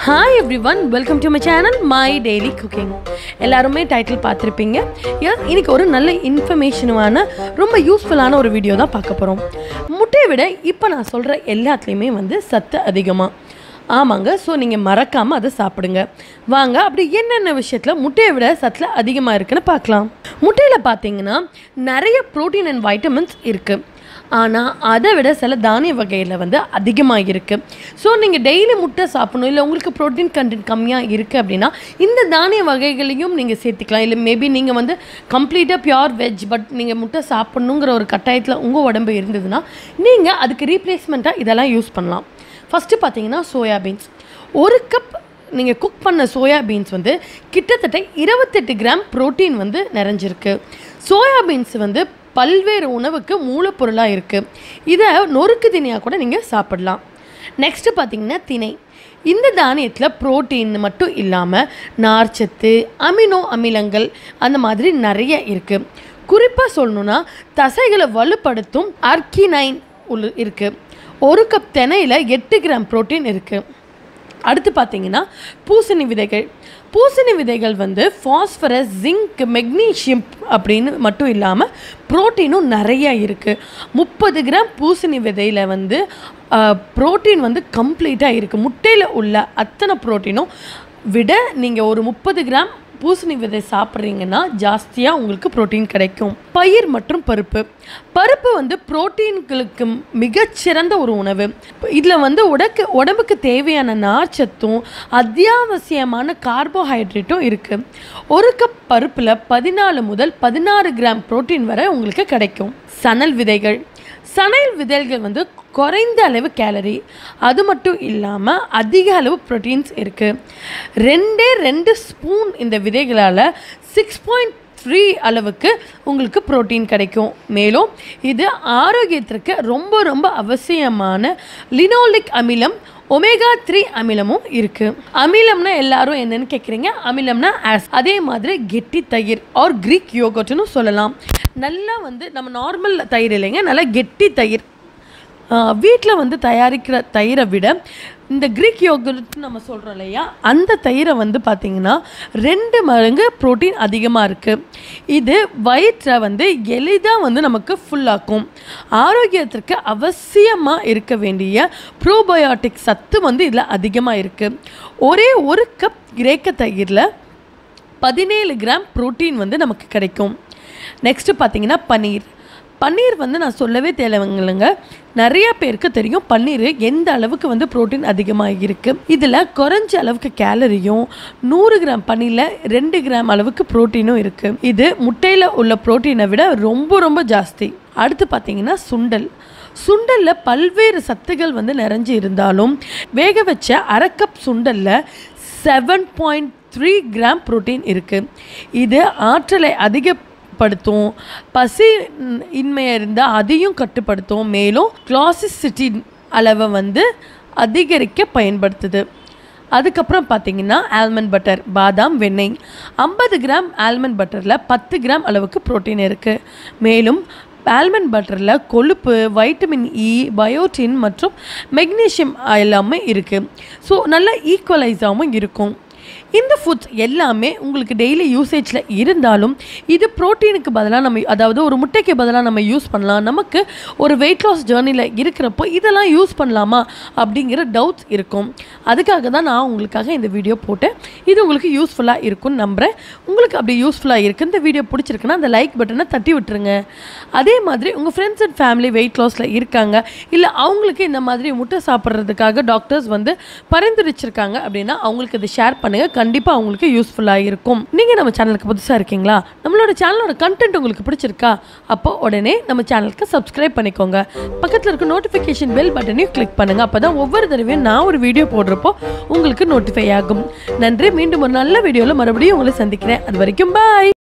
hi everyone welcome to my channel my daily cooking எல்லாருமே title பார்த்துருப்பீங்க Yes, இன்னைக்கு ஒரு நல்ல இன்ஃபர்மேஷனுவான ரொம்ப யூஸ்ஃபுல்லான ஒரு வீடியோ தான் பார்க்க போகிறோம் முட்டையை விட இப்போ நான் சொல்கிற எல்லாத்துலேயுமே வந்து சத்து அதிகமாக ஆமாங்க ஸோ நீங்கள் மறக்காமல் அதை சாப்பிடுங்க வாங்க அப்படி என்னென்ன விஷயத்தில் முட்டையை விட சத்தில் அதிகமாக இருக்குன்னு பார்க்கலாம் முட்டையில் பார்த்தீங்கன்னா நிறைய ப்ரோட்டீன் அண்ட் வைட்டமின்ஸ் இருக்குது ஆனால் அதை விட சில தானிய வகையில் வந்து அதிகமாக இருக்குது ஸோ நீங்கள் டெய்லி முட்டை சாப்பிடணும் இல்லை உங்களுக்கு ப்ரோட்டீன் கண்டென்ட் கம்மியாக இருக்குது அப்படின்னா இந்த தானிய வகைகளையும் நீங்கள் சேர்த்துக்கலாம் இல்லை மேபி நீங்கள் வந்து கம்ப்ளீட்டாக பியோர் வெஜ் பட் நீங்கள் முட்டை சாப்பிட்ணுங்கிற ஒரு கட்டாயத்தில் உங்கள் உடம்பு இருந்ததுன்னா நீங்கள் அதுக்கு ரீப்ளேஸ்மெண்ட்டாக இதெல்லாம் யூஸ் பண்ணலாம் ஃபஸ்ட்டு பார்த்தீங்கன்னா சோயா பீன்ஸ் ஒரு கப் நீங்கள் குக் பண்ண சோயா பீன்ஸ் வந்து கிட்டத்தட்ட இருபத்தெட்டு கிராம் புரோட்டீன் வந்து நிறைஞ்சிருக்கு சோயா பீன்ஸ் வந்து பல்வேறு உணவுக்கு மூலப்பொருளாக இருக்குது இதை நொறுக்கு தினையாக கூட நீங்கள் சாப்பிடலாம் நெக்ஸ்ட்டு பார்த்தீங்கன்னா திணை இந்த தானியத்தில் புரோட்டீன் மட்டும் இல்லாமல் நார்ச்சத்து அமினோ அமிலங்கள் அந்த மாதிரி நிறைய இருக்குது குறிப்பாக சொல்லணுன்னா தசைகளை வலுப்படுத்தும் அர்கினைன் உள்ள இருக்குது ஒரு கப் தினையில் எட்டு கிராம் புரோட்டீன் இருக்குது அடுத்து பார்த்தீங்கன்னா பூசணி விதைகள் பூசணி விதைகள் வந்து ஃபாஸ்பரஸ் ஜிங்க் மெக்னீஷியம் அப்படின்னு மட்டும் இல்லாமல் புரோட்டீனும் நிறைய இருக்குது முப்பது கிராம் பூசணி விதையில் வந்து புரோட்டீன் வந்து கம்ப்ளீட்டாக இருக்குது முட்டையில் உள்ள அத்தனை புரோட்டீனும் விட நீங்கள் ஒரு முப்பது கிராம் பூசணி விதை சாப்பிட்றீங்கன்னா ஜாஸ்தியாக உங்களுக்கு புரோட்டீன் கிடைக்கும் பயிர் மற்றும் பருப்பு பருப்பு வந்து புரோட்டீன்களுக்கு மிகச்சிறந்த ஒரு உணவு இதில் வந்து உடக்கு உடம்புக்கு தேவையான நார்ச்சத்தும் அத்தியாவசியமான கார்போஹைட்ரேட்டும் இருக்குது ஒரு கப் பருப்பில் பதினாலு முதல் பதினாறு கிராம் புரோட்டீன் வரை உங்களுக்கு கிடைக்கும் சணல் விதைகள் சணல் விதைகள் வந்து குறைந்த அளவு கேலரி அது மட்டும் இல்லாமல் அதிக அளவு ப்ரோட்டீன்ஸ் இருக்குது ரெண்டே ரெண்டு ஸ்பூன் இந்த விதைகளால் சிக்ஸ் பாயிண்ட் த்ரீ அளவுக்கு உங்களுக்கு புரோட்டீன் கிடைக்கும் மேலும் இது ஆரோக்கியத்திற்கு ரொம்ப ரொம்ப அவசியமான லினோலிக் அமிலம் ஒமேகா த்ரீ அமிலமும் இருக்குது அமிலம்னா எல்லாரும் என்னன்னு கேட்குறீங்க அமிலம்னா ஆஸ் அதே மாதிரி கெட்டி தயிர் ஆர் கிரீக் யோகட்னு சொல்லலாம் நல்லா வந்து நம்ம நார்மல் தயிர் இல்லைங்க நல்லா கெட்டி தயிர் வீட்டில் வந்து தயாரிக்கிற தயிரை விட இந்த கிரீக் யோகர்ட் நம்ம சொல்கிறோம் இல்லையா அந்த தயிரை வந்து பார்த்திங்கன்னா ரெண்டு மடங்கு ப்ரோட்டீன் அதிகமாக இருக்குது இது வயிற்றை வந்து எளிதாக வந்து நமக்கு ஃபுல்லாக்கும் ஆரோக்கியத்திற்கு அவசியமாக இருக்க வேண்டிய ப்ரோபயோட்டிக் சத்து வந்து இதில் அதிகமாக இருக்குது ஒரே ஒரு கப் கிரேக்க தயிரில் பதினேழு கிராம் ப்ரோட்டீன் வந்து நமக்கு கிடைக்கும் நெக்ஸ்ட்டு பார்த்தீங்கன்னா பன்னீர் பன்னீர் வந்து நான் சொல்லவே தேவைங்களங்க நிறைய பேருக்கு தெரியும் பன்னீர் எந்த அளவுக்கு வந்து புரோட்டீன் அதிகமாக இருக்குது இதில் குறைஞ்ச அளவுக்கு கேலரியும் நூறு கிராம் பன்னீரில் ரெண்டு கிராம் அளவுக்கு புரோட்டீனும் இருக்குது இது முட்டையில் உள்ள புரோட்டீனை விட ரொம்ப ரொம்ப ஜாஸ்தி அடுத்து பார்த்தீங்கன்னா சுண்டல் சுண்டலில் பல்வேறு சத்துகள் வந்து நிறைஞ்சு இருந்தாலும் வேக வச்ச அரை கப் சுண்டலில் seven point three gram protein இருக்குது இது ஆற்றலை அதிக படுத்தும் பசி இன்மையாக இருந்தால் அதையும் கட்டுப்படுத்தும் மேலும் கிளாசிசிட்டி அளவை வந்து அதிகரிக்க பயன்படுத்துது அதுக்கப்புறம் பார்த்தீங்கன்னா ஆல்மண்ட் பட்டர் பாதாம் வெண்ணெய் ஐம்பது கிராம் ஆல்மண்ட் பட்டரில் பத்து கிராம் அளவுக்கு புரோட்டீன் இருக்குது மேலும் ஆல்மண்ட் பட்டரில் கொழுப்பு வைட்டமின் இ பயோட்டின் மற்றும் மெக்னீஷியம் எல்லாமே இருக்குது ஸோ நல்லா ஈக்குவலைஸாகவும் இருக்கும் இந்த ஃபுட்ஸ் எல்லாமே உங்களுக்கு டெய்லி யூசேஜில் இருந்தாலும் இது ப்ரோட்டீனுக்கு பதிலாக நம்ம அதாவது ஒரு முட்டைக்கு பதிலாக நம்ம யூஸ் பண்ணலாம் நமக்கு ஒரு வெயிட் லாஸ் ஜேர்னியில் இருக்கிறப்போ இதெல்லாம் யூஸ் பண்ணலாமா அப்படிங்கிற டவுட்ஸ் இருக்கும் அதுக்காக தான் நான் உங்களுக்காக இந்த வீடியோ போட்டேன் இது உங்களுக்கு யூஸ்ஃபுல்லாக இருக்கும்னு நம்புகிறேன் உங்களுக்கு அப்படி யூஸ்ஃபுல்லாக இருக்குது இந்த வீடியோ பிடிச்சிருக்குன்னா அந்த லைக் பட்டனை தட்டி விட்டுருங்க அதே மாதிரி உங்கள் ஃப்ரெண்ட்ஸ் அண்ட் ஃபேமிலி வெயிட் லாஸில் இருக்காங்க இல்லை அவங்களுக்கு இந்த மாதிரி முட்டை சாப்பிட்றதுக்காக டாக்டர்ஸ் வந்து பரிந்துரைச்சிருக்காங்க அப்படின்னா அவங்களுக்கு இதை ஷேர் பண்ணுங்கள் கண்டிப்பாக அவங்களுக்கு யூஸ்ஃபுல்லாக இருக்கும் நீங்கள் நம்ம சேனலுக்கு புதுசாக இருக்கீங்களா நம்மளோட சேனலோட கண்டென்ட் உங்களுக்கு பிடிச்சிருக்கா அப்போ உடனே நம்ம சேனலுக்கு சப்ஸ்கிரைப் பண்ணிக்கோங்க பக்கத்தில் இருக்க நோட்டிஃபிகேஷன் பெல் பட்டனையும் கிளிக் பண்ணுங்கள் அப்போ தான் ஒவ்வொரு தடவையும் நான் ஒரு வீடியோ போடுறப்போ உங்களுக்கு நோட்டிஃபை ஆகும் நன்றி மீண்டும் ஒரு நல்ல வீடியோவில் மறுபடியும் உங்களை சந்திக்கிறேன் அது வரைக்கும் பாய்